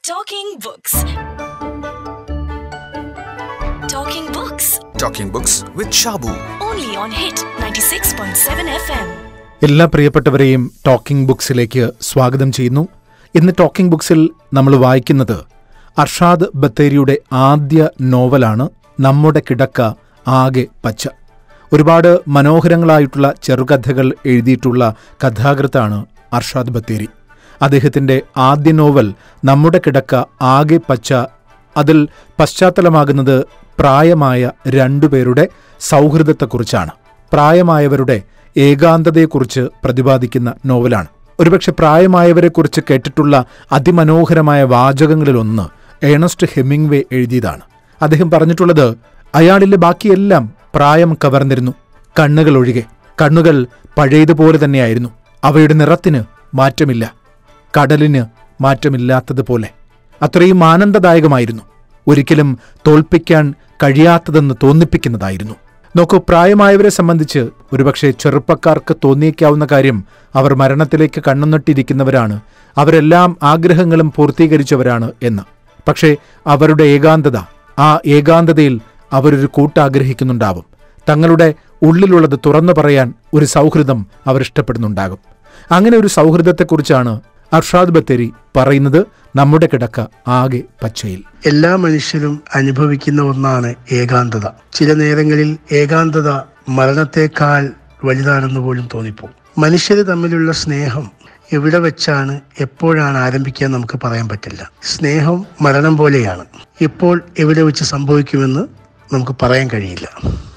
Talking Books. Talking Books. Talking Books with Shabu. Only on Hit 96.7 FM. എല്ലാ പ്രിയപ്പെട്ടവരെയും talking ബുക്സിലേക്ക് സ്വാഗതം ചെയ്യുന്നു ഇന്ന് ടോക്കിംഗ് ബുക്സിൽ നമ്മൾ വായിക്കുന്നത് അർഷാദ് ബത്തേരിയുടെ ആദ്യ നോവലാണ് നമ്മുടെ കിടക്ക ആകെ പച്ച ഒരുപാട് മനോഹരങ്ങളായിട്ടുള്ള ചെറുകഥകൾ എഴുതിയിട്ടുള്ള കഥാകൃത്താണ് അർഷാദ് ബത്തേരി അദ്ദേഹത്തിൻ്റെ ആദ്യ നോവൽ നമ്മുടെ കിടക്ക ആകെ പച്ച അതിൽ പശ്ചാത്തലമാകുന്നത് പ്രായമായ രണ്ടുപേരുടെ സൗഹൃദത്തെക്കുറിച്ചാണ് പ്രായമായവരുടെ ഏകാന്തതയെക്കുറിച്ച് പ്രതിപാദിക്കുന്ന നോവലാണ് ഒരുപക്ഷെ പ്രായമായവരെക്കുറിച്ച് കേട്ടിട്ടുള്ള അതിമനോഹരമായ വാചകങ്ങളിലൊന്ന് ഏണസ്റ്റ് ഹെമിംഗ്വേ എഴുതിയതാണ് അദ്ദേഹം പറഞ്ഞിട്ടുള്ളത് അയാളിലെ ബാക്കിയെല്ലാം പ്രായം കവർന്നിരുന്നു കണ്ണുകൾ ഒഴികെ കണ്ണുകൾ പഴയതുപോലെ തന്നെയായിരുന്നു അവയുടെ നിറത്തിന് മാറ്റമില്ല കടലിന് മാറ്റമില്ലാത്തതുപോലെ അത്രയും ആനന്ദദായകമായിരുന്നു ഒരിക്കലും തോൽപ്പിക്കാൻ കഴിയാത്തതെന്ന് തോന്നിപ്പിക്കുന്നതായിരുന്നു നോക്കൂ പ്രായമായവരെ സംബന്ധിച്ച് ഒരുപക്ഷെ ചെറുപ്പക്കാർക്ക് തോന്നിയേക്കാവുന്ന കാര്യം അവർ മരണത്തിലേക്ക് കണ്ണുനട്ടിരിക്കുന്നവരാണ് അവരെല്ലാം ആഗ്രഹങ്ങളും പൂർത്തീകരിച്ചവരാണ് എന്ന് പക്ഷേ അവരുടെ ഏകാന്തത ആ ഏകാന്തതയിൽ അവരൊരു കൂട്ടാഗ്രഹിക്കുന്നുണ്ടാവും തങ്ങളുടെ ഉള്ളിലുള്ളത് തുറന്നു പറയാൻ ഒരു സൗഹൃദം അവർ ഇഷ്ടപ്പെടുന്നുണ്ടാകും അങ്ങനെ ഒരു സൗഹൃദത്തെക്കുറിച്ചാണ് അർഷാദ് ബത്തേരി പറയുന്നത് നമ്മുടെ കിടക്ക ആകെ പച്ചയിൽ എല്ലാ മനുഷ്യരും അനുഭവിക്കുന്ന ഒന്നാണ് ഏകാന്തത ചില നേരങ്ങളിൽ ഏകാന്തത മരണത്തെക്കാൾ വലുതാണെന്ന് പോലും തോന്നിപ്പോകും മനുഷ്യർ തമ്മിലുള്ള സ്നേഹം എവിടെ വെച്ചാണ് എപ്പോഴാണ് ആരംഭിക്കുക നമുക്ക് പറയാൻ പറ്റില്ല സ്നേഹം മരണം പോലെയാണ് എപ്പോൾ എവിടെ വെച്ച് സംഭവിക്കുമെന്ന് നമുക്ക് പറയാൻ കഴിയില്ല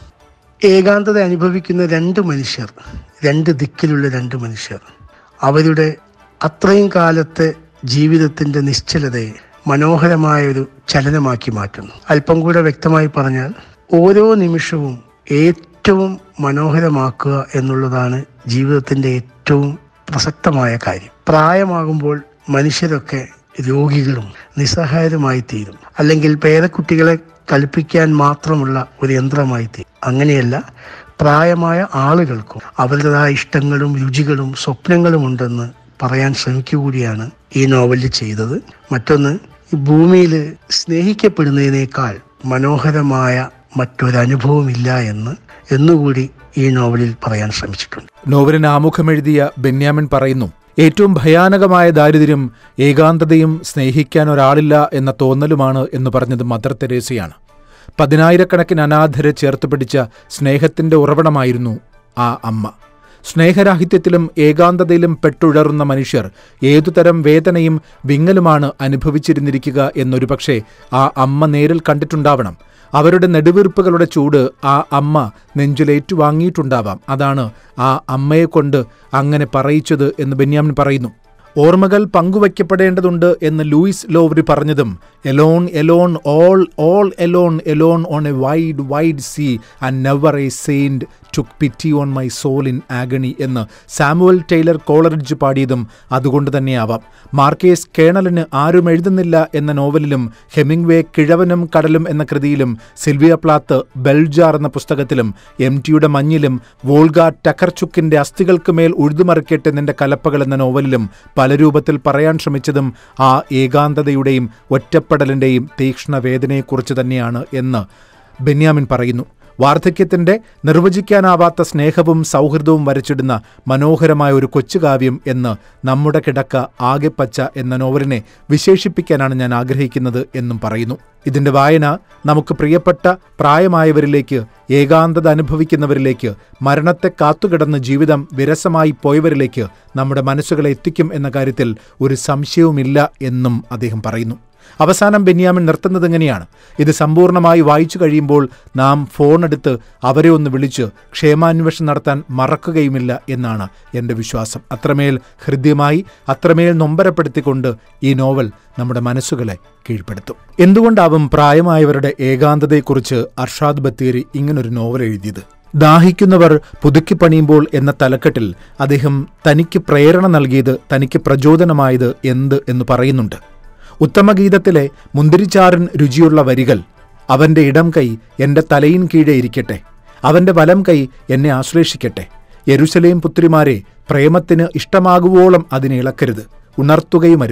ഏകാന്തത അനുഭവിക്കുന്ന രണ്ട് മനുഷ്യർ രണ്ട് ദിക്കിലുള്ള രണ്ട് മനുഷ്യർ അവരുടെ അത്രയും കാലത്തെ ജീവിതത്തിന്റെ നിശ്ചലതയെ മനോഹരമായ ഒരു ചലനമാക്കി മാറ്റുന്നു അല്പം കൂടെ വ്യക്തമായി പറഞ്ഞാൽ ഓരോ നിമിഷവും ഏറ്റവും മനോഹരമാക്കുക എന്നുള്ളതാണ് ജീവിതത്തിന്റെ ഏറ്റവും പ്രസക്തമായ കാര്യം പ്രായമാകുമ്പോൾ മനുഷ്യരൊക്കെ രോഗികളും നിസ്സഹായരുമായി തീരും അല്ലെങ്കിൽ പേരക്കുട്ടികളെ കളിപ്പിക്കാൻ മാത്രമുള്ള ഒരു യന്ത്രമായി തീരും അങ്ങനെയല്ല പ്രായമായ ആളുകൾക്കും അവരുടേതായ ഇഷ്ടങ്ങളും രുചികളും സ്വപ്നങ്ങളും ഉണ്ടെന്ന് പറയാൻ ശ്രമിക്കുകയാണ് ഈ നോവലിൽ ചെയ്തത് മറ്റൊന്ന് ഈ ഭൂമിയിൽ സ്നേഹിക്കപ്പെടുന്നതിനേക്കാൾ മനോഹരമായ മറ്റൊരനുഭവമില്ല എന്ന് എന്നുകൂടി ഈ നോവലിൽ പറയാൻ ശ്രമിച്ചിട്ടുണ്ട് നോവലിന് ആമുഖമെഴുതിയ ബെന്യാമിൻ പറയുന്നു ഏറ്റവും ഭയാനകമായ ദാരിദ്ര്യം ഏകാന്തതയും സ്നേഹിക്കാൻ ഒരാളില്ല എന്ന തോന്നലുമാണ് എന്ന് പറഞ്ഞത് മദർ തെരേസയാണ് പതിനായിരക്കണക്കിന് അനാഥരെ ചേർത്ത് പിടിച്ച സ്നേഹത്തിന്റെ ഉറവിടമായിരുന്നു ആ അമ്മ സ്നേഹരാഹിത്യത്തിലും ഏകാന്തതയിലും പെട്ടുഴറുന്ന മനുഷ്യർ ഏതുതരം വേദനയും വിങ്ങലുമാണ് അനുഭവിച്ചിരുന്നിരിക്കുക എന്നൊരുപക്ഷെ ആ അമ്മ നേരിൽ കണ്ടിട്ടുണ്ടാവണം അവരുടെ നെടുവീർപ്പുകളുടെ ചൂട് ആ അമ്മ നെഞ്ചിലേറ്റു വാങ്ങിയിട്ടുണ്ടാവാം അതാണ് ആ അമ്മയെക്കൊണ്ട് അങ്ങനെ പറയിച്ചത് എന്ന് ബെന്യാമിൻ പറയുന്നു ഓർമ്മകൾ പങ്കുവയ്ക്കപ്പെടേണ്ടതുണ്ട് എന്ന് ലൂയിസ് ലോവറി പറഞ്ഞതും alone alone all all alone alone on a wide wide sea and never a saint took pity on my soul in agony എന്ന് സാമുവൽ ടൈലർ കോളറിഡ്ജ് പാടിയതും അതുകൊണ്ട് തന്നെയാവാം മാർക്കേസ് കേണലിന് ആരും എഴുതുന്നില്ല എന്ന നോവലിലും ഹെമിംഗ്വേ കിഴവനും കടലും എന്ന കൃതിയിലും സിൽവിയ പ്ലാത്ത് ബെൽജാർ എന്ന പുസ്തകത്തിലും എം ടിയുടെ മഞ്ഞിലും വോൾഗ ടക്കർചുക്കിന്റെ അസ്ഥികൾക്ക് മേൽ ഉഴുതുമറിക്കട്ടെ നിന്റെ കലപ്പകൾ എന്ന നോവലിലും പല രൂപത്തിൽ പറയാൻ ശ്രമിച്ചതും ആ ഏകാന്തതയുടെയും ഒറ്റപ്പെടലിന്റെയും തീക്ഷ്ണ വേദനയെക്കുറിച്ച് തന്നെയാണ് എന്ന് ബെന്യാമിൻ പറയുന്നു വാർദ്ധക്യത്തിന്റെ നിർവചിക്കാനാവാത്ത സ്നേഹവും സൗഹൃദവും വരച്ചിടുന്ന മനോഹരമായ ഒരു കൊച്ചുകാവ്യം എന്ന് നമ്മുടെ കിടക്ക ആകെപ്പച്ച എന്ന നോവലിനെ വിശേഷിപ്പിക്കാനാണ് ഞാൻ ആഗ്രഹിക്കുന്നത് എന്നും പറയുന്നു ഇതിന്റെ വായന നമുക്ക് പ്രിയപ്പെട്ട പ്രായമായവരിലേക്ക് ഏകാന്തത അനുഭവിക്കുന്നവരിലേക്ക് മരണത്തെ കാത്തുകിടന്ന് ജീവിതം വിരസമായി പോയവരിലേക്ക് നമ്മുടെ മനസ്സുകളെ എത്തിക്കും എന്ന കാര്യത്തിൽ ഒരു സംശയവുമില്ല എന്നും അദ്ദേഹം പറയുന്നു അവസാനം ബെന്യാമിൻ നിർത്തുന്നത് എങ്ങനെയാണ് ഇത് സമ്പൂർണ്ണമായി വായിച്ചു കഴിയുമ്പോൾ നാം ഫോണെടുത്ത് അവരെ ഒന്ന് വിളിച്ച് ക്ഷേമാന്വേഷണം നടത്താൻ മറക്കുകയുമില്ല എന്നാണ് എൻ്റെ വിശ്വാസം അത്രമേൽ ഹൃദ്യമായി അത്രമേൽ നൊമ്പരപ്പെടുത്തിക്കൊണ്ട് ഈ നോവൽ നമ്മുടെ മനസ്സുകളെ കീഴ്പ്പെടുത്തും എന്തുകൊണ്ടാവും പ്രായമായവരുടെ ഏകാന്തതയെക്കുറിച്ച് അർഷാദ് ബത്തേരി ഇങ്ങനൊരു നോവൽ എഴുതിയത് ദാഹിക്കുന്നവർ പുതുക്കി പണിയുമ്പോൾ എന്ന തലക്കെട്ടിൽ അദ്ദേഹം തനിക്ക് പ്രേരണ നൽകിയത് തനിക്ക് പ്രചോദനമായത് എന്ത് എന്ന് പറയുന്നുണ്ട് ഉത്തമഗീതത്തിലെ മുന്തിരിച്ചാറിൻ രുചിയുള്ള വരികൾ അവന്റെ ഇടം കൈ എന്റെ തലയിൻ കീഴെ ഇരിക്കട്ടെ അവന്റെ വലം കൈ എന്നെ ആശ്ലേഷിക്കട്ടെ യെരുസലേം പുത്രിമാരെ പ്രേമത്തിന് ഇഷ്ടമാകുവോളം അതിനെ ഇളക്കരുത് ഉണർത്തുകയുമരുത്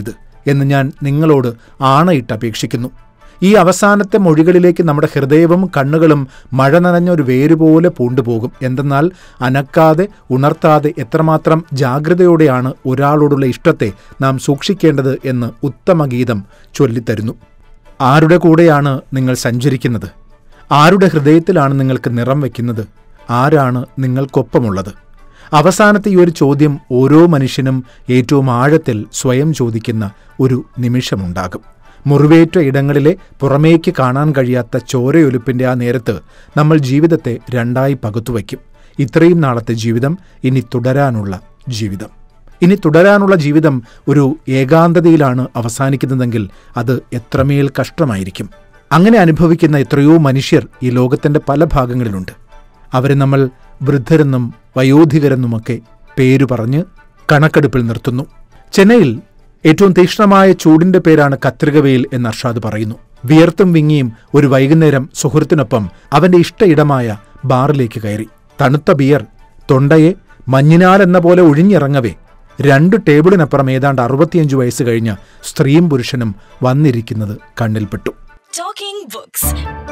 എന്ന് ഞാൻ നിങ്ങളോട് ആണയിട്ട് അപേക്ഷിക്കുന്നു ഈ അവസാനത്തെ മൊഴികളിലേക്ക് നമ്മുടെ ഹൃദയവും കണ്ണുകളും മഴ നനഞ്ഞ ഒരു വേരുപോലെ പൂണ്ടുപോകും എന്തെന്നാൽ അനക്കാതെ ഉണർത്താതെ എത്രമാത്രം ജാഗ്രതയോടെയാണ് ഒരാളോടുള്ള ഇഷ്ടത്തെ നാം സൂക്ഷിക്കേണ്ടത് എന്ന് ഉത്തമ ഗീതം ചൊല്ലിത്തരുന്നു ആരുടെ കൂടെയാണ് നിങ്ങൾ സഞ്ചരിക്കുന്നത് ആരുടെ ഹൃദയത്തിലാണ് നിങ്ങൾക്ക് നിറം വയ്ക്കുന്നത് ആരാണ് നിങ്ങൾക്കൊപ്പമുള്ളത് അവസാനത്തെ ഈ ഒരു ചോദ്യം ഓരോ മനുഷ്യനും ഏറ്റവും ആഴത്തിൽ സ്വയം ചോദിക്കുന്ന ഒരു നിമിഷമുണ്ടാകും മുറിവേറ്റ ഇടങ്ങളിലെ പുറമേക്ക് കാണാൻ കഴിയാത്ത ചോരയൊലിപ്പിന്റെ ആ നേരത്ത് നമ്മൾ ജീവിതത്തെ രണ്ടായി പകുത്തുവയ്ക്കും ഇത്രയും നാളത്തെ ജീവിതം ഇനി തുടരാനുള്ള ജീവിതം ഇനി തുടരാനുള്ള ജീവിതം ഒരു ഏകാന്തതയിലാണ് അവസാനിക്കുന്നതെങ്കിൽ അത് എത്രമേൽ കഷ്ടമായിരിക്കും അങ്ങനെ അനുഭവിക്കുന്ന എത്രയോ മനുഷ്യർ ഈ ലോകത്തിന്റെ പല ഭാഗങ്ങളിലുണ്ട് അവരെ നമ്മൾ വൃദ്ധരെന്നും വയോധികരെന്നുമൊക്കെ പേരു പറഞ്ഞ് കണക്കെടുപ്പിൽ നിർത്തുന്നു ചെന്നൈയിൽ ഏറ്റവും തീക്ഷ്ണമായ ചൂടിന്റെ പേരാണ് കത്രികവെയിൽ എന്ന് അർഷാദ് പറയുന്നു വിയർത്തും വിങ്ങിയും ഒരു വൈകുന്നേരം സുഹൃത്തിനൊപ്പം അവന്റെ ഇഷ്ടയിടമായ ബാറിലേക്ക് കയറി തണുത്ത ബിയർ തൊണ്ടയെ മഞ്ഞിനാൽ എന്ന പോലെ ഒഴിഞ്ഞിറങ്ങവേ രണ്ട് ടേബിളിനപ്പുറം ഏതാണ്ട് അറുപത്തിയഞ്ച് വയസ്സ് കഴിഞ്ഞ സ്ത്രീയും പുരുഷനും വന്നിരിക്കുന്നത് കണ്ണിൽപ്പെട്ടു Talking Books.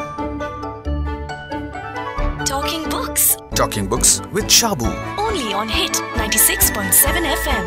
Talking Books. Talking Books with Shabu. Only on Hit 96.7 FM.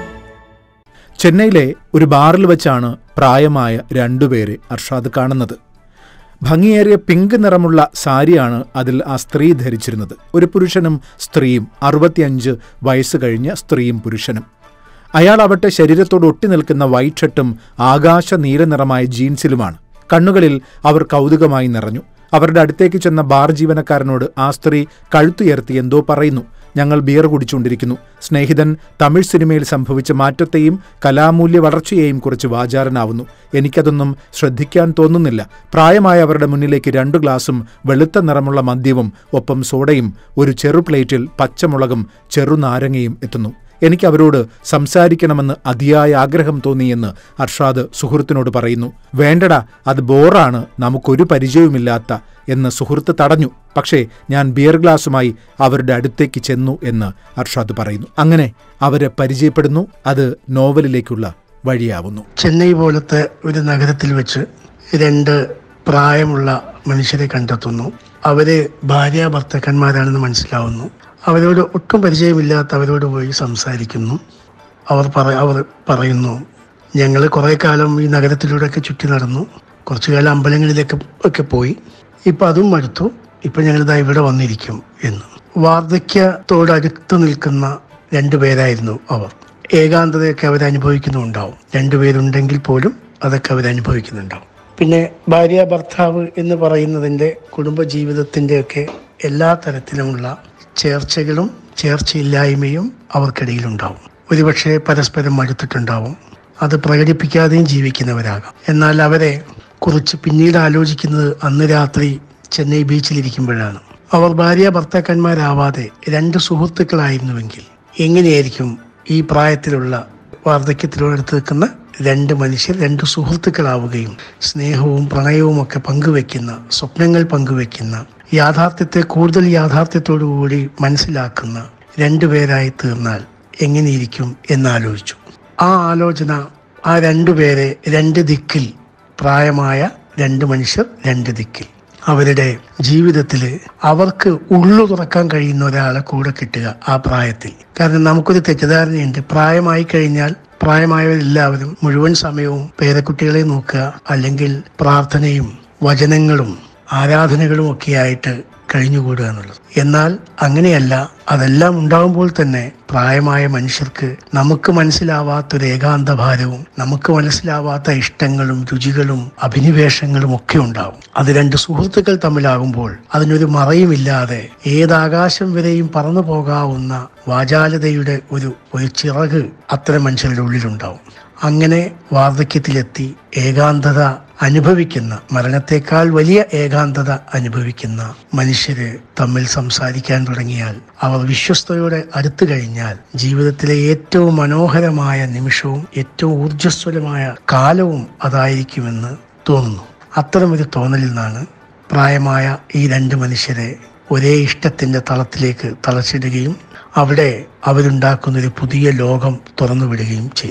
ചെന്നൈയിലെ ഒരു ബാറിൽ വെച്ചാണ് പ്രായമായ രണ്ടുപേരെ അർഷാദ് കാണുന്നത് ഭംഗിയേറിയ പിങ്ക് നിറമുള്ള സാരിയാണ് അതിൽ ആ സ്ത്രീ ധരിച്ചിരുന്നത് ഒരു പുരുഷനും സ്ത്രീയും അറുപത്തിയഞ്ച് വയസ്സ് കഴിഞ്ഞ സ്ത്രീയും പുരുഷനും അയാളാവട്ടെ ശരീരത്തോട് ഒട്ടി നിൽക്കുന്ന വൈറ്റ് ഷർട്ടും ആകാശ നീല നിറമായ ജീൻസിലുമാണ് കണ്ണുകളിൽ അവർ കൗതുകമായി നിറഞ്ഞു അവരുടെ അടുത്തേക്ക് ചെന്ന ബാർ ജീവനക്കാരനോട് ആ സ്ത്രീ കഴുത്തുയർത്തി എന്തോ പറയുന്നു ഞങ്ങൾ ബിയർ കുടിച്ചുകൊണ്ടിരിക്കുന്നു സ്നേഹിതൻ തമിഴ് സിനിമയിൽ സംഭവിച്ച മാറ്റത്തെയും കലാമൂല്യ വളർച്ചയെയും കുറിച്ച് വാചാരനാവുന്നു എനിക്കതൊന്നും ശ്രദ്ധിക്കാൻ തോന്നുന്നില്ല പ്രായമായ അവരുടെ മുന്നിലേക്ക് രണ്ടു ഗ്ലാസും വെളുത്ത നിറമുള്ള മദ്യവും ഒപ്പം സോഡയും ഒരു ചെറു പ്ലേറ്റിൽ പച്ചമുളകും ചെറുനാരങ്ങയും എത്തുന്നു എനിക്ക് അവരോട് സംസാരിക്കണമെന്ന് അതിയായ ആഗ്രഹം തോന്നിയെന്ന് അർഷാദ് സുഹൃത്തിനോട് പറയുന്നു വേണ്ടടാ അത് ബോറാണ് നമുക്കൊരു പരിചയവുമില്ലാത്ത എന്ന് സുഹൃത്ത് തടഞ്ഞു പക്ഷേ ഞാൻ ബിയർ ഗ്ലാസുമായി അവരുടെ അടുത്തേക്ക് ചെന്നു എന്ന് അർഷാദ് പറയുന്നു അങ്ങനെ അവരെ പരിചയപ്പെടുന്നു അത് നോവലിലേക്കുള്ള വഴിയാവുന്നു ചെന്നൈ പോലത്തെ ഒരു നഗരത്തിൽ വെച്ച് രണ്ട് പ്രായമുള്ള മനുഷ്യരെ കണ്ടെത്തുന്നു അവര് ഭാര്യ ഭർത്തക്കന്മാരാണെന്ന് മനസ്സിലാവുന്നു അവരോട് ഒട്ടും പരിചയമില്ലാത്ത അവരോട് പോയി സംസാരിക്കുന്നു അവർ പറ അവർ പറയുന്നു ഞങ്ങൾ കുറേ കാലം ഈ നഗരത്തിലൂടെയൊക്കെ ചുറ്റി നടന്നു കുറച്ചു കാലം അമ്പലങ്ങളിലേക്ക് ഒക്കെ പോയി ഇപ്പം അതും മടുത്തു ഇപ്പം ഞങ്ങളിതാ ഇവിടെ വന്നിരിക്കും എന്ന് വാർദ്ധക്യത്തോട് അടുത്ത് നിൽക്കുന്ന രണ്ടുപേരായിരുന്നു അവർ ഏകാന്തതയൊക്കെ അവർ അനുഭവിക്കുന്നുണ്ടാവും രണ്ടുപേരുണ്ടെങ്കിൽ പോലും അതൊക്കെ അവർ അനുഭവിക്കുന്നുണ്ടാവും പിന്നെ ഭാര്യ ഭർത്താവ് എന്ന് പറയുന്നതിൻ്റെ കുടുംബ ജീവിതത്തിൻ്റെയൊക്കെ എല്ലാ തരത്തിലുമുള്ള ചേർച്ചകളും ചേർച്ചയില്ലായ്മയും അവർക്കിടയിലുണ്ടാവും ഒരുപക്ഷെ പരസ്പരം മടുത്തിട്ടുണ്ടാവും അത് പ്രകടിപ്പിക്കാതെയും ജീവിക്കുന്നവരാകാം എന്നാൽ അവരെ കുറിച്ച് പിന്നീട് ആലോചിക്കുന്നത് അന്ന് രാത്രി ചെന്നൈ ബീച്ചിലിരിക്കുമ്പോഴാണ് അവർ ഭാര്യ ഭർത്താക്കന്മാരാവാതെ രണ്ട് സുഹൃത്തുക്കളായിരുന്നുവെങ്കിൽ എങ്ങനെയായിരിക്കും ഈ പ്രായത്തിലുള്ള വാർദ്ധക്യത്തിലൂടെ അടുത്ത് നിൽക്കുന്ന രണ്ട് മനുഷ്യർ രണ്ട് സുഹൃത്തുക്കളാവുകയും സ്നേഹവും പ്രണയവും ഒക്കെ പങ്കുവെക്കുന്ന സ്വപ്നങ്ങൾ പങ്കുവെക്കുന്ന യാഥാർത്ഥ്യത്തെ കൂടുതൽ യാഥാർത്ഥ്യത്തോടു കൂടി മനസ്സിലാക്കുന്ന രണ്ടുപേരായി തീർന്നാൽ എങ്ങനെയിരിക്കും എന്നാലോചിച്ചു ആ ആലോചന ആ രണ്ടുപേരെ രണ്ട് ദിക്കിൽ പ്രായമായ രണ്ട് മനുഷ്യർ രണ്ട് ദിക്കിൽ അവരുടെ ജീവിതത്തിൽ അവർക്ക് ഉള്ളു തുറക്കാൻ കഴിയുന്ന ഒരാളെ കൂടെ കിട്ടുക ആ പ്രായത്തിൽ കാരണം നമുക്കൊരു തെറ്റിദ്ധാരണയുണ്ട് പ്രായമായി കഴിഞ്ഞാൽ പ്രായമായവരെല്ലാവരും മുഴുവൻ സമയവും പേരക്കുട്ടികളെ നോക്കുക അല്ലെങ്കിൽ പ്രാർത്ഥനയും വചനങ്ങളും ആരാധനകളും ഒക്കെ ആയിട്ട് കഴിഞ്ഞുകൂടുക എന്നുള്ളത് എന്നാൽ അങ്ങനെയല്ല അതെല്ലാം ഉണ്ടാകുമ്പോൾ തന്നെ പ്രായമായ മനുഷ്യർക്ക് നമുക്ക് മനസ്സിലാവാത്തൊരു ഏകാന്ത ഭാരവും നമുക്ക് മനസ്സിലാവാത്ത ഇഷ്ടങ്ങളും രുചികളും അഭിനിവേശങ്ങളും ഒക്കെ ഉണ്ടാവും അത് രണ്ട് സുഹൃത്തുക്കൾ തമ്മിലാകുമ്പോൾ അതിനൊരു മറയുമില്ലാതെ ഏതാകാശം വരെയും പറന്നു പോകാവുന്ന വാചാലതയുടെ ഒരു ഒരു ചിറക് അത്തരം മനുഷ്യരുടെ ഉള്ളിലുണ്ടാവും അങ്ങനെ വാർദ്ധക്യത്തിലെത്തി ഏകാന്തത അനുഭവിക്കുന്ന മരണത്തെക്കാൾ വലിയ ഏകാന്തത അനുഭവിക്കുന്ന മനുഷ്യര് തമ്മിൽ സംസാരിക്കാൻ തുടങ്ങിയാൽ അവർ വിശ്വസ്തയോടെ അടുത്തു കഴിഞ്ഞാൽ ജീവിതത്തിലെ ഏറ്റവും മനോഹരമായ നിമിഷവും ഏറ്റവും ഊർജ്ജസ്വലമായ കാലവും അതായിരിക്കുമെന്ന് തോന്നുന്നു അത്തരമൊരു തോന്നലിൽ നിന്നാണ് പ്രായമായ ഈ രണ്ട് മനുഷ്യരെ ഒരേ ഇഷ്ടത്തിന്റെ തളത്തിലേക്ക് തളച്ചിടുകയും അവിടെ അവരുണ്ടാക്കുന്ന ഒരു പുതിയ ലോകം തുറന്നുവിടുകയും ചെയ്തത്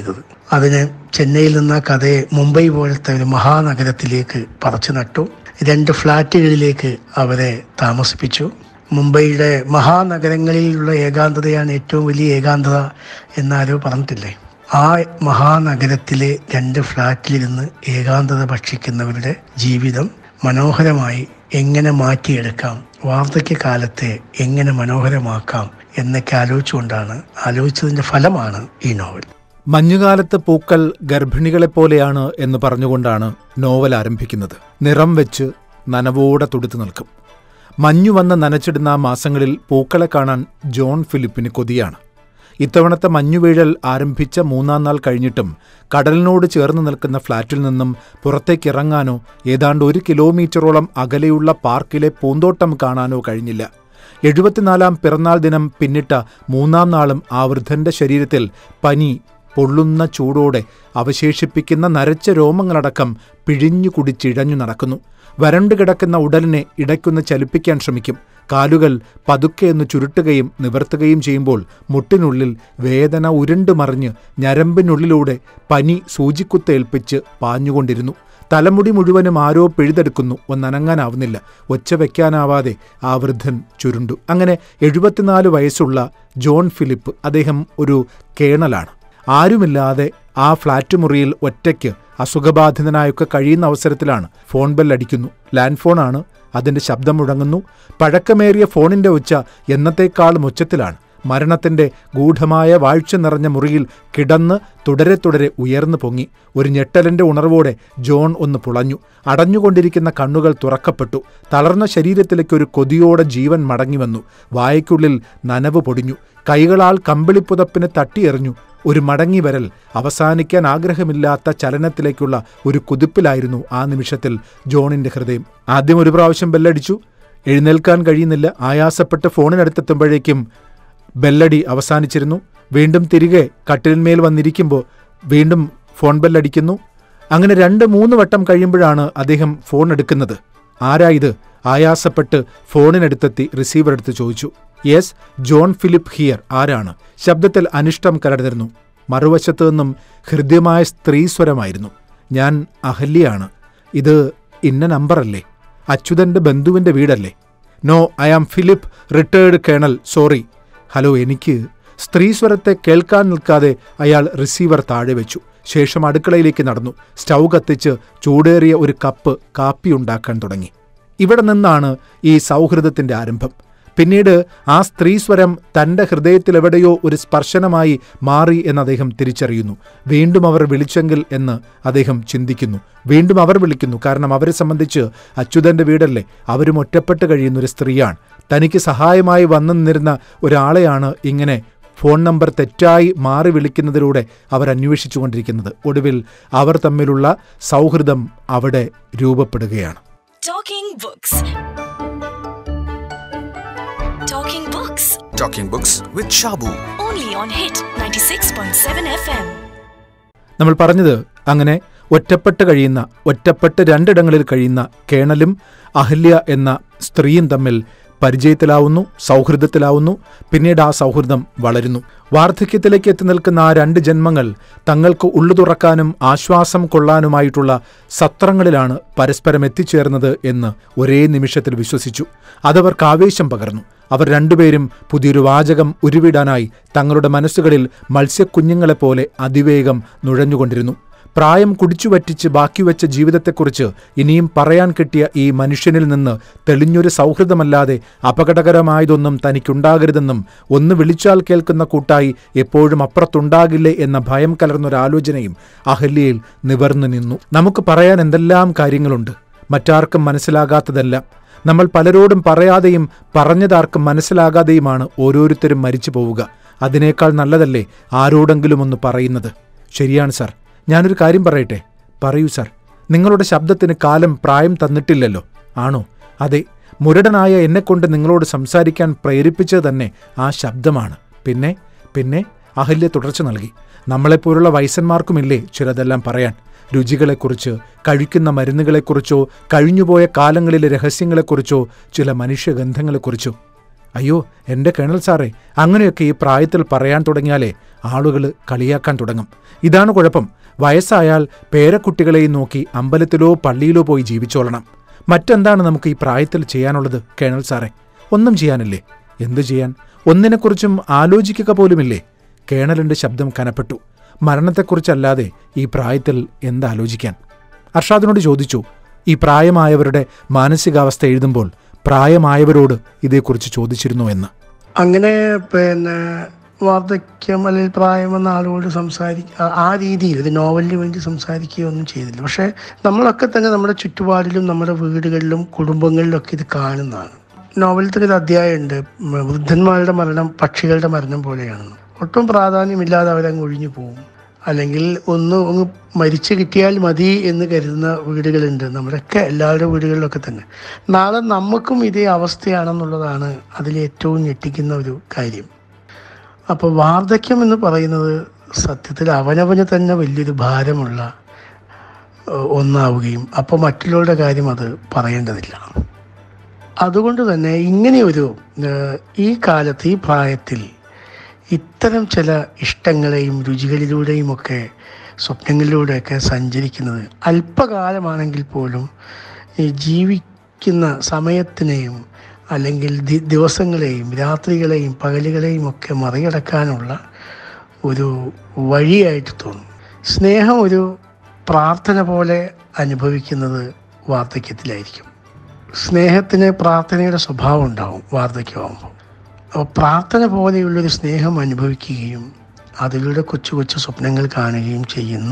അതിന് ചെന്നൈയിൽ നിന്ന് ആ കഥയെ മുംബൈ പോലത്തെ ഒരു മഹാനഗരത്തിലേക്ക് പറിച്ചു നട്ടു രണ്ട് ഫ്ലാറ്റുകളിലേക്ക് അവരെ താമസിപ്പിച്ചു മുംബൈയുടെ മഹാനഗരങ്ങളിലുള്ള ഏകാന്തതയാണ് ഏറ്റവും വലിയ ഏകാന്തത എന്നാരോ പറഞ്ഞിട്ടില്ലേ ആ മഹാനഗരത്തിലെ രണ്ട് ഫ്ലാറ്റിലിരുന്ന് ഏകാന്തത ഭക്ഷിക്കുന്നവരുടെ ജീവിതം മനോഹരമായി എങ്ങനെ മാറ്റിയെടുക്കാം വാർദ്ധക്യകാലത്തെ എങ്ങനെ മനോഹരമാക്കാം എന്നൊക്കെ ആലോചിച്ചുകൊണ്ടാണ് ആലോചിച്ചതിൻ്റെ ഫലമാണ് ഈ നോവൽ മഞ്ഞുകാലത്ത് പൂക്കൾ ഗർഭിണികളെപ്പോലെയാണ് എന്ന് പറഞ്ഞുകൊണ്ടാണ് നോവൽ ആരംഭിക്കുന്നത് നിറം വെച്ച് നനവോടെ തുടുത്തു നിൽക്കും മഞ്ഞു വന്ന് നനച്ചിടുന്ന ആ മാസങ്ങളിൽ പൂക്കളെ കാണാൻ ജോൺ ഫിലിപ്പിന് കൊതിയാണ് ഇത്തവണത്തെ മഞ്ഞുവീഴൽ ആരംഭിച്ച മൂന്നാം നാൾ കഴിഞ്ഞിട്ടും കടലിനോട് ചേർന്ന് നിൽക്കുന്ന ഫ്ളാറ്റിൽ നിന്നും പുറത്തേക്കിറങ്ങാനോ ഏതാണ്ട് ഒരു കിലോമീറ്ററോളം അകലെയുള്ള പാർക്കിലെ പൂന്തോട്ടം കാണാനോ കഴിഞ്ഞില്ല എഴുപത്തിനാലാം പിറന്നാൾ ദിനം പിന്നിട്ട മൂന്നാം നാളും ആ വൃദ്ധന്റെ ശരീരത്തിൽ പനി പൊള്ളുന്ന ചൂടോടെ അവശേഷിപ്പിക്കുന്ന നരച്ച രോമങ്ങളടക്കം പിഴിഞ്ഞു കുടിച്ചിഴഞ്ഞു നടക്കുന്നു വരണ്ടു കിടക്കുന്ന ഉടലിനെ ഇടയ്ക്കൊന്ന് ചലിപ്പിക്കാൻ ശ്രമിക്കും കാലുകൾ പതുക്കെ ഒന്ന് ചുരുട്ടുകയും നിവർത്തുകയും ചെയ്യുമ്പോൾ മുട്ടിനുള്ളിൽ വേദന ഉരുണ്ടു മറിഞ്ഞ് ഞരമ്പിനുള്ളിലൂടെ പനി സൂചിക്കുത്തേൽപ്പിച്ച് പാഞ്ഞുകൊണ്ടിരുന്നു തലമുടി മുഴുവനും ആരോ പിഴുതെടുക്കുന്നു ഒന്നനങ്ങാനാവുന്നില്ല ഒച്ച വയ്ക്കാനാവാതെ ആ വൃദ്ധൻ ചുരുണ്ടു അങ്ങനെ എഴുപത്തിനാല് വയസ്സുള്ള ജോൺ ഫിലിപ്പ് അദ്ദേഹം ഒരു കേണലാണ് ആരുമില്ലാതെ ആ ഫ്ളാറ്റ് മുറിയിൽ ഒറ്റയ്ക്ക് അസുഖബാധിതനായൊക്കെ കഴിയുന്ന അവസരത്തിലാണ് ഫോൺ ബെൽ അടിക്കുന്നു ലാൻഡ് ഫോണാണ് അതിന്റെ ശബ്ദം മുഴങ്ങുന്നു പഴക്കമേറിയ ഫോണിന്റെ ഒച്ച എന്നത്തേക്കാളും ഉച്ചത്തിലാണ് മരണത്തിന്റെ ഗൂഢമായ വാഴ്ച നിറഞ്ഞ മുറിയിൽ കിടന്ന് തുടരെ തുടരെ ഉയർന്നു പൊങ്ങി ഒരു ഞെട്ടലിന്റെ ഉണർവോടെ ജോൺ ഒന്ന് പുളഞ്ഞു അടഞ്ഞുകൊണ്ടിരിക്കുന്ന കണ്ണുകൾ തുറക്കപ്പെട്ടു തളർന്ന ശരീരത്തിലേക്ക് ഒരു കൊതിയോടെ ജീവൻ മടങ്ങിവന്നു വായയ്ക്കുള്ളിൽ നനവ് പൊടിഞ്ഞു കൈകളാൽ കമ്പിളിപ്പുതപ്പിന് തട്ടിയെറിഞ്ഞു ഒരു മടങ്ങി വരൽ അവസാനിക്കാൻ ആഗ്രഹമില്ലാത്ത ചലനത്തിലേക്കുള്ള ഒരു കുതിപ്പിലായിരുന്നു ആ നിമിഷത്തിൽ ജോണിന്റെ ഹൃദയം ആദ്യം ഒരു പ്രാവശ്യം ബെല്ലടിച്ചു എഴുന്നേൽക്കാൻ കഴിയുന്നില്ല ആയാസപ്പെട്ട് ഫോണിനടുത്തെത്തുമ്പോഴേക്കും ബെല്ലടി അവസാനിച്ചിരുന്നു വീണ്ടും തിരികെ കട്ടിലിന്മേൽ വന്നിരിക്കുമ്പോൾ വീണ്ടും ഫോൺ ബെല്ലടിക്കുന്നു അങ്ങനെ രണ്ട് മൂന്ന് വട്ടം കഴിയുമ്പോഴാണ് അദ്ദേഹം ഫോൺ എടുക്കുന്നത് ആരാ ഇത് ആയാസപ്പെട്ട് ഫോണിനടുത്തെത്തി റിസീവർ എടുത്ത് ചോദിച്ചു യെസ് ജോൺ ഫിലിപ്പ് ഹിയർ ആരാണ് ശബ്ദത്തിൽ അനിഷ്ടം കലർന്നിരുന്നു മറുവശത്തു നിന്നും ഹൃദ്യമായ സ്ത്രീസ്വരമായിരുന്നു ഞാൻ അഹല്യയാണ് ഇത് ഇന്ന നമ്പറല്ലേ അച്യുതന്റെ ബന്ധുവിന്റെ വീടല്ലേ no I am Philip retired colonel sorry hello എനിക്ക് സ്ത്രീസ്വരത്തെ കേൾക്കാൻ നിൽക്കാതെ അയാൾ റിസീവർ താഴെ വെച്ചു ശേഷം അടുക്കളയിലേക്ക് നടന്നു സ്റ്റൗ കത്തിച്ച് ചൂടേറിയ ഒരു കപ്പ് കാപ്പി ഉണ്ടാക്കാൻ തുടങ്ങി ഇവിടെ നിന്നാണ് ഈ സൗഹൃദത്തിന്റെ ആരംഭം പിന്നീട് ആ സ്ത്രീസ്വരം തന്റെ ഹൃദയത്തിലെവിടെയോ ഒരു സ്പർശനമായി മാറി എന്ന് അദ്ദേഹം തിരിച്ചറിയുന്നു വീണ്ടും അവർ വിളിച്ചെങ്കിൽ എന്ന് അദ്ദേഹം ചിന്തിക്കുന്നു വീണ്ടും അവർ വിളിക്കുന്നു കാരണം അവരെ സംബന്ധിച്ച് അച്യുതന്റെ വീടല്ലേ അവരും ഒറ്റപ്പെട്ട് കഴിയുന്ന ഒരു സ്ത്രീയാണ് തനിക്ക് സഹായമായി വന്നു നിന്നിരുന്ന ഒരാളെയാണ് ഇങ്ങനെ ഫോൺ നമ്പർ തെറ്റായി മാറി വിളിക്കുന്നതിലൂടെ അവർ അന്വേഷിച്ചുകൊണ്ടിരിക്കുന്നത് ഒടുവിൽ അവർ തമ്മിലുള്ള സൗഹൃദം അവിടെ രൂപപ്പെടുകയാണ് Talking Books. Talking Books. Talking Books with Shabu. Only on Hit 96.7 FM. നമ്മൾ പറഞ്ഞത് അങ്ങനെ ഒറ്റപ്പെട്ട് കഴിയുന്ന ഒറ്റപ്പെട്ട് രണ്ടിടങ്ങളിൽ കഴിയുന്ന കേണലും അഹല്യ എന്ന സ്ത്രീയും തമ്മിൽ പരിചയത്തിലാവുന്നു സൗഹൃദത്തിലാവുന്നു പിന്നീട് ആ സൗഹൃദം വളരുന്നു വാർദ്ധക്യത്തിലേക്ക് എത്തി നിൽക്കുന്ന ആ രണ്ട് ജന്മങ്ങൾ തങ്ങൾക്ക് ഉള്ളു തുറക്കാനും ആശ്വാസം കൊള്ളാനുമായിട്ടുള്ള സത്രങ്ങളിലാണ് പരസ്പരം എത്തിച്ചേർന്നത് എന്ന് ഒരേ നിമിഷത്തിൽ വിശ്വസിച്ചു അതവർക്ക് ആവേശം പകർന്നു അവർ രണ്ടുപേരും പുതിയൊരു വാചകം ഉരുവിടാനായി തങ്ങളുടെ മനസ്സുകളിൽ മത്സ്യക്കുഞ്ഞുങ്ങളെപ്പോലെ അതിവേഗം നുഴഞ്ഞുകൊണ്ടിരുന്നു പ്രായം കുടിച്ചുവറ്റിച്ച് ബാക്കിവെച്ച ജീവിതത്തെക്കുറിച്ച് ഇനിയും പറയാൻ കിട്ടിയ ഈ മനുഷ്യനിൽ നിന്ന് തെളിഞ്ഞൊരു സൗഹൃദമല്ലാതെ അപകടകരമായതൊന്നും തനിക്കുണ്ടാകരുതെന്നും ഒന്ന് വിളിച്ചാൽ കേൾക്കുന്ന കൂട്ടായി എപ്പോഴും അപ്പുറത്തുണ്ടാകില്ലേ എന്ന ഭയം കലർന്നൊരാലോചനയും അഹല്യയിൽ നിവർന്നു നിന്നു നമുക്ക് പറയാൻ എന്തെല്ലാം കാര്യങ്ങളുണ്ട് മറ്റാർക്കും മനസ്സിലാകാത്തതെല്ലാം നമ്മൾ പലരോടും പറയാതെയും പറഞ്ഞതാർക്കും മനസ്സിലാകാതെയുമാണ് ഓരോരുത്തരും മരിച്ചു പോവുക അതിനേക്കാൾ നല്ലതല്ലേ ആരോടെങ്കിലും ഒന്ന് പറയുന്നത് ശരിയാണ് സാർ ഞാനൊരു കാര്യം പറയട്ടെ പറയൂ സാർ നിങ്ങളുടെ ശബ്ദത്തിന് കാലം പ്രായം തന്നിട്ടില്ലല്ലോ ആണോ അതെ മുരടനായ എന്നെക്കൊണ്ട് നിങ്ങളോട് സംസാരിക്കാൻ പ്രേരിപ്പിച്ചത് തന്നെ ആ ശബ്ദമാണ് പിന്നെ പിന്നെ അഹല്യ തുടർച്ച നൽകി നമ്മളെപ്പോലുള്ള വയസ്സന്മാർക്കുമില്ലേ ചിലതെല്ലാം പറയാൻ രുചികളെക്കുറിച്ച് കഴിക്കുന്ന മരുന്നുകളെക്കുറിച്ചോ കഴിഞ്ഞുപോയ കാലങ്ങളിലെ രഹസ്യങ്ങളെക്കുറിച്ചോ ചില മനുഷ്യഗന്ധങ്ങളെക്കുറിച്ചോ അയ്യോ എൻ്റെ കേണൽ സാറേ അങ്ങനെയൊക്കെ ഈ പ്രായത്തിൽ പറയാൻ തുടങ്ങിയാലേ ആളുകൾ കളിയാക്കാൻ തുടങ്ങും ഇതാണ് കുഴപ്പം വയസ്സായാൽ പേരക്കുട്ടികളെയും നോക്കി അമ്പലത്തിലോ പള്ളിയിലോ പോയി ജീവിച്ചോളണം മറ്റെന്താണ് നമുക്ക് ഈ പ്രായത്തിൽ ചെയ്യാനുള്ളത് കേണൽ സാറേ ഒന്നും ചെയ്യാനില്ലേ എന്തു ചെയ്യാൻ ഒന്നിനെക്കുറിച്ചും ആലോചിക്കുക പോലുമില്ലേ കേണലിന്റെ ശബ്ദം കനപ്പെട്ടു മരണത്തെക്കുറിച്ചല്ലാതെ ഈ പ്രായത്തിൽ എന്താലോചിക്കാൻ അർഷാദിനോട് ചോദിച്ചു ഈ പ്രായമായവരുടെ മാനസികാവസ്ഥ എഴുതുമ്പോൾ പ്രായമായവരോട് ഇതേക്കുറിച്ച് ചോദിച്ചിരുന്നു എന്ന് അങ്ങനെ പിന്നെ വാർദ്ധക്യം അല്ലെങ്കിൽ പ്രായം എന്ന ആളുകളോട് സംസാരിക്കുക ആ രീതിയിൽ ഒരു നോവലിന് വേണ്ടി സംസാരിക്കുകയൊന്നും ചെയ്തില്ല പക്ഷേ നമ്മളൊക്കെ തന്നെ നമ്മുടെ ചുറ്റുപാടിലും നമ്മുടെ വീടുകളിലും കുടുംബങ്ങളിലൊക്കെ ഇത് കാണുന്നതാണ് നോവലിൽ ഒരു അധ്യായമുണ്ട് ഉം, വൃദ്ധന്മാരുടെ മരണം പക്ഷികളുടെ മരണം പോലെയാണെന്ന് ഒട്ടും പ്രാധാന്യമില്ലാതെ അവരങ്ങ് ഒഴിഞ്ഞു പോകും അല്ലെങ്കിൽ ഒന്ന് ഒന്ന് മരിച്ചു കിട്ടിയാൽ മതി എന്ന് കരുതുന്ന വീടുകളുണ്ട് നമ്മുടെയൊക്കെ എല്ലാവരുടെ വീടുകളിലൊക്കെ തന്നെ നാളെ നമുക്കും ഇതേ അവസ്ഥയാണെന്നുള്ളതാണ് അതിൽ ഏറ്റവും ഞെട്ടിക്കുന്ന ഒരു കാര്യം അപ്പോൾ വാർദ്ധക്യം എന്ന് പറയുന്നത് സത്യത്തിൽ അവനവന് തന്നെ വലിയൊരു ഭാരമുള്ള ഏഹ്, ഒന്നാവുകയും അപ്പോൾ മറ്റുള്ളവരുടെ കാര്യം അത് പറയേണ്ടതില്ല അതുകൊണ്ട് തന്നെ ഇങ്ങനെയൊരു ഏഹ്, ഈ കാലത്ത് ഈ പ്രായത്തിൽ ഇത്തരം ചില ഇഷ്ടങ്ങളെയും രുചികളിലൂടെയും ഒക്കെ സ്വപ്നങ്ങളിലൂടെയൊക്കെ സഞ്ചരിക്കുന്നത് അല്പകാലമാണെങ്കിൽ പോലും ഈ ജീവിക്കുന്ന സമയത്തിനെയും അല്ലെങ്കിൽ ദി- ദിവസങ്ങളെയും രാത്രികളെയും പകലുകളെയും ഒക്കെ മറികടക്കാനുള്ള ഒരു വഴിയായിട്ട് തോന്നും സ്നേഹം ഒരു പ്രാർത്ഥന പോലെ അനുഭവിക്കുന്നത് വാർദ്ധക്യത്തിലായിരിക്കും സ്നേഹത്തിന് പ്രാർത്ഥനയുടെ സ്വഭാവം ഉണ്ടാവും വാർദ്ധക്യമാകുമ്പോൾ അപ്പോൾ പ്രാർത്ഥന പോലെയുള്ളൊരു സ്നേഹം അനുഭവിക്കുകയും അതിലൂടെ കൊച്ചു കൊച്ചു സ്വപ്നങ്ങൾ കാണുകയും ചെയ്യുന്ന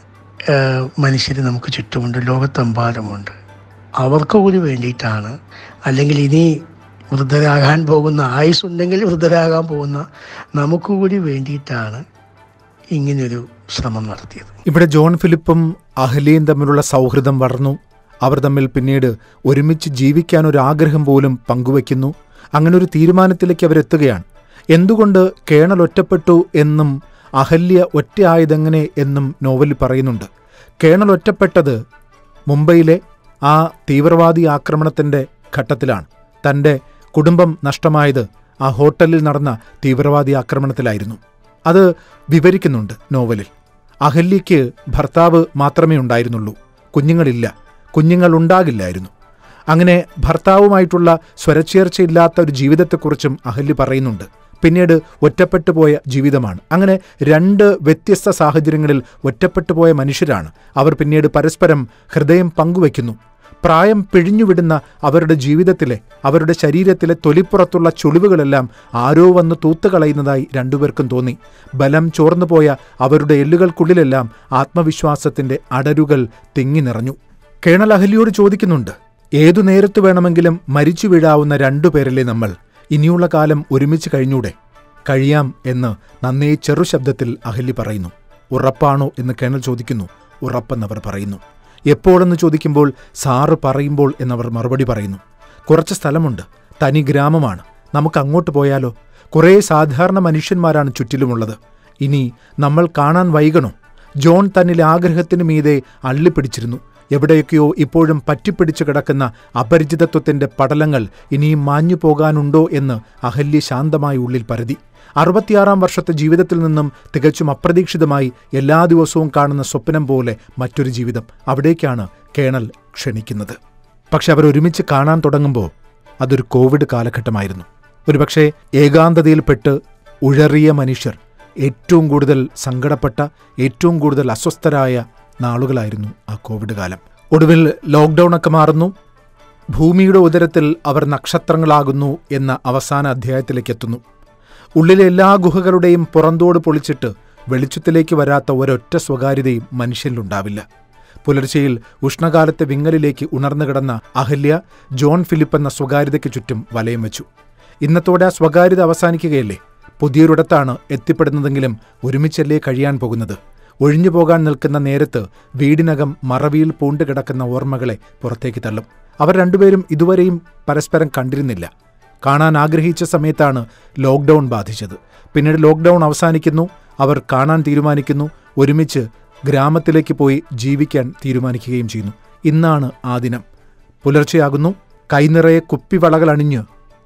മനുഷ്യർ നമുക്ക് ചുറ്റുമുണ്ട് ലോകത്തെമ്പാടുമുണ്ട് അവർക്ക് കൂടി വേണ്ടിയിട്ടാണ് അല്ലെങ്കിൽ ഇനി വൃദ്ധരാകാൻ പോകുന്ന ആയുസ് ഉണ്ടെങ്കിൽ വൃദ്ധരാകാൻ പോകുന്ന നമുക്ക് കൂടി വേണ്ടിയിട്ടാണ് ഇങ്ങനെയൊരു ശ്രമം നടത്തിയത് ഇവിടെ ജോൺ ഫിലിപ്പും അഹ്ലിയും തമ്മിലുള്ള സൗഹൃദം വളർന്നു അവർ തമ്മിൽ പിന്നീട് ഒരുമിച്ച് ജീവിക്കാൻ ഒരു ആഗ്രഹം പോലും പങ്കുവയ്ക്കുന്നു അങ്ങനെ ഒരു തീരുമാനത്തിലേക്ക് അവരെത്തുകയാണ് എന്തുകൊണ്ട് കേണൽ ഒറ്റപ്പെട്ടു എന്നും അഹല്യ ഒറ്റയായതെങ്ങനെ എന്നും നോവലിൽ പറയുന്നുണ്ട് കേണൽ ഒറ്റപ്പെട്ടത് മുംബൈയിലെ ആ തീവ്രവാദി ആക്രമണത്തിന്റെ ഘട്ടത്തിലാണ് തന്റെ കുടുംബം നഷ്ടമായത് ആ ഹോട്ടലിൽ നടന്ന തീവ്രവാദി ആക്രമണത്തിലായിരുന്നു അത് വിവരിക്കുന്നുണ്ട് നോവലിൽ അഹല്യയ്ക്ക് ഭർത്താവ് മാത്രമേ ഉണ്ടായിരുന്നുള്ളൂ കുഞ്ഞുങ്ങളില്ല കുഞ്ഞുങ്ങൾ ഉണ്ടാകില്ലായിരുന്നു അങ്ങനെ ഭർത്താവുമായിട്ടുള്ള സ്വരച്ചേർച്ചയില്ലാത്ത ഒരു ജീവിതത്തെക്കുറിച്ചും അഹല്യ പറയുന്നുണ്ട് പിന്നീട് ഒറ്റപ്പെട്ടു പോയ ജീവിതമാണ് അങ്ങനെ രണ്ട് വ്യത്യസ്ത സാഹചര്യങ്ങളിൽ ഒറ്റപ്പെട്ടു പോയ മനുഷ്യരാണ് അവർ പിന്നീട് പരസ്പരം ഹൃദയം പങ്കുവയ്ക്കുന്നു പ്രായം പിഴിഞ്ഞുവിടുന്ന അവരുടെ ജീവിതത്തിലെ അവരുടെ ശരീരത്തിലെ തൊലിപ്പുറത്തുള്ള ചുളിവുകളെല്ലാം ആരോ വന്ന് തൂത്തുകളയുന്നതായി രണ്ടുപേർക്കും തോന്നി ബലം ചോർന്നുപോയ അവരുടെ എല്ലുകൾക്കുള്ളിലെല്ലാം ആത്മവിശ്വാസത്തിന്റെ അടരുകൾ തിങ്ങി നിറഞ്ഞു കേണൽ അഹലിയോട് ചോദിക്കുന്നുണ്ട് ഏതു നേരത്തു വേണമെങ്കിലും മരിച്ചു വീഴാവുന്ന രണ്ടുപേരല്ലേ നമ്മൾ ഇനിയുള്ള കാലം ഒരുമിച്ച് കഴിഞ്ഞൂടെ കഴിയാം എന്ന് നന്നേ ചെറുശബ്ദത്തിൽ അഹല്യ പറയുന്നു ഉറപ്പാണോ എന്ന് കേണൽ ചോദിക്കുന്നു ഉറപ്പെന്നവർ പറയുന്നു എപ്പോഴെന്ന് ചോദിക്കുമ്പോൾ സാറ് പറയുമ്പോൾ എന്നവർ മറുപടി പറയുന്നു കുറച്ച് സ്ഥലമുണ്ട് തനി ഗ്രാമമാണ് നമുക്ക് അങ്ങോട്ട് പോയാലോ കുറേ സാധാരണ മനുഷ്യന്മാരാണ് ചുറ്റിലുമുള്ളത് ഇനി നമ്മൾ കാണാൻ വൈകണോ ജോൺ തന്നിലെ ആഗ്രഹത്തിന് മീതെ അള്ളിപ്പിടിച്ചിരുന്നു എവിടെയൊക്കെയോ ഇപ്പോഴും പറ്റിപ്പിടിച്ചു കിടക്കുന്ന അപരിചിതത്വത്തിന്റെ പടലങ്ങൾ ഇനിയും മാഞ്ഞു പോകാനുണ്ടോ എന്ന് അഹല്യ ശാന്തമായി ഉള്ളിൽ പരതി അറുപത്തിയാറാം വർഷത്തെ ജീവിതത്തിൽ നിന്നും തികച്ചും അപ്രതീക്ഷിതമായി എല്ലാ ദിവസവും കാണുന്ന സ്വപ്നം പോലെ മറ്റൊരു ജീവിതം അവിടേക്കാണ് കേണൽ ക്ഷണിക്കുന്നത് പക്ഷെ അവർ ഒരുമിച്ച് കാണാൻ തുടങ്ങുമ്പോൾ അതൊരു കോവിഡ് കാലഘട്ടമായിരുന്നു ഒരുപക്ഷെ ഏകാന്തതയിൽപ്പെട്ട് ഉഴറിയ മനുഷ്യർ ഏറ്റവും കൂടുതൽ സങ്കടപ്പെട്ട ഏറ്റവും കൂടുതൽ അസ്വസ്ഥരായ നാളുകളായിരുന്നു ആ കോവിഡ് കാലം ഒടുവിൽ ലോക്ക്ഡൗൺ ഒക്കെ മാറുന്നു ഭൂമിയുടെ ഉദരത്തിൽ അവർ നക്ഷത്രങ്ങളാകുന്നു എന്ന അവസാന അധ്യായത്തിലേക്ക് എത്തുന്നു ഉള്ളിലെ എല്ലാ ഗുഹകളുടെയും പുറന്തോട് പൊളിച്ചിട്ട് വെളിച്ചത്തിലേക്ക് വരാത്ത ഒരൊറ്റ സ്വകാര്യതയും മനുഷ്യനിലുണ്ടാവില്ല പുലർച്ചെയിൽ ഉഷ്ണകാലത്തെ വിങ്ങലിലേക്ക് ഉണർന്നു കിടന്ന അഹല്യ ജോൺ ഫിലിപ്പ് എന്ന സ്വകാര്യതയ്ക്ക് ചുറ്റും വലയം വെച്ചു ഇന്നത്തോടെ ആ സ്വകാര്യത അവസാനിക്കുകയല്ലേ പുതിയൊരിടത്താണ് എത്തിപ്പെടുന്നതെങ്കിലും ഒരുമിച്ചല്ലേ കഴിയാൻ പോകുന്നത് ഒഴിഞ്ഞു പോകാൻ നിൽക്കുന്ന നേരത്ത് വീടിനകം മറവിയിൽ പൂണ്ട് കിടക്കുന്ന ഓർമ്മകളെ പുറത്തേക്ക് തള്ളും അവർ രണ്ടുപേരും ഇതുവരെയും പരസ്പരം കണ്ടിരുന്നില്ല കാണാൻ ആഗ്രഹിച്ച സമയത്താണ് ലോക്ക്ഡൗൺ ബാധിച്ചത് പിന്നീട് ലോക്ക്ഡൗൺ അവസാനിക്കുന്നു അവർ കാണാൻ തീരുമാനിക്കുന്നു ഒരുമിച്ച് ഗ്രാമത്തിലേക്ക് പോയി ജീവിക്കാൻ തീരുമാനിക്കുകയും ചെയ്യുന്നു ഇന്നാണ് ആ ദിനം പുലർച്ചെയാകുന്നു കൈനിറയെ കുപ്പിവളകൾ അണിഞ്ഞ്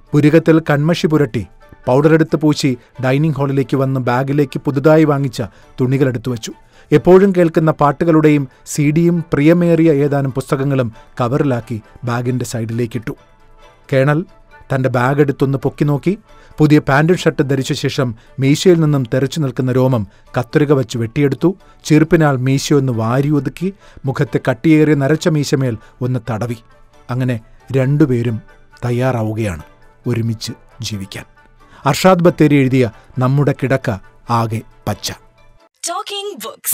പുരുകത്തിൽ കൺമഷി പുരട്ടി പൗഡറെടുത്ത് പൂശി ഡൈനിങ് ഹാളിലേക്ക് വന്ന് ബാഗിലേക്ക് പുതുതായി വാങ്ങിച്ച തുണികളെടുത്തു വച്ചു എപ്പോഴും കേൾക്കുന്ന പാട്ടുകളുടെയും സി ഡിയും പ്രിയമേറിയ ഏതാനും പുസ്തകങ്ങളും കവറിലാക്കി ബാഗിന്റെ സൈഡിലേക്കിട്ടു കേണൽ തന്റെ ബാഗ് എടുത്തൊന്ന് പൊക്കി നോക്കി പുതിയ പാന്റും ഷർട്ട് ധരിച്ച ശേഷം മീശയിൽ നിന്നും തെറിച്ചു നിൽക്കുന്ന രോമം കത്രിക വച്ച് വെട്ടിയെടുത്തു ചെറുപ്പിനാൽ മീശയൊന്ന് വാരിയൊതുക്കി മുഖത്തെ കട്ടിയേറിയ നരച്ച മീശമേൽ ഒന്ന് തടവി അങ്ങനെ രണ്ടുപേരും തയ്യാറാവുകയാണ് ഒരുമിച്ച് ജീവിക്കാൻ അർഷാദ് ബത്തേരി എഴുതിയ നമ്മുടെ കിടക്ക ആകെ പച്ച Talking Books.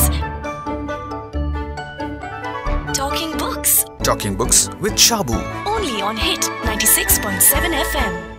Talking Books. Talking Books with Shabu. Only on Hit 96.7 FM.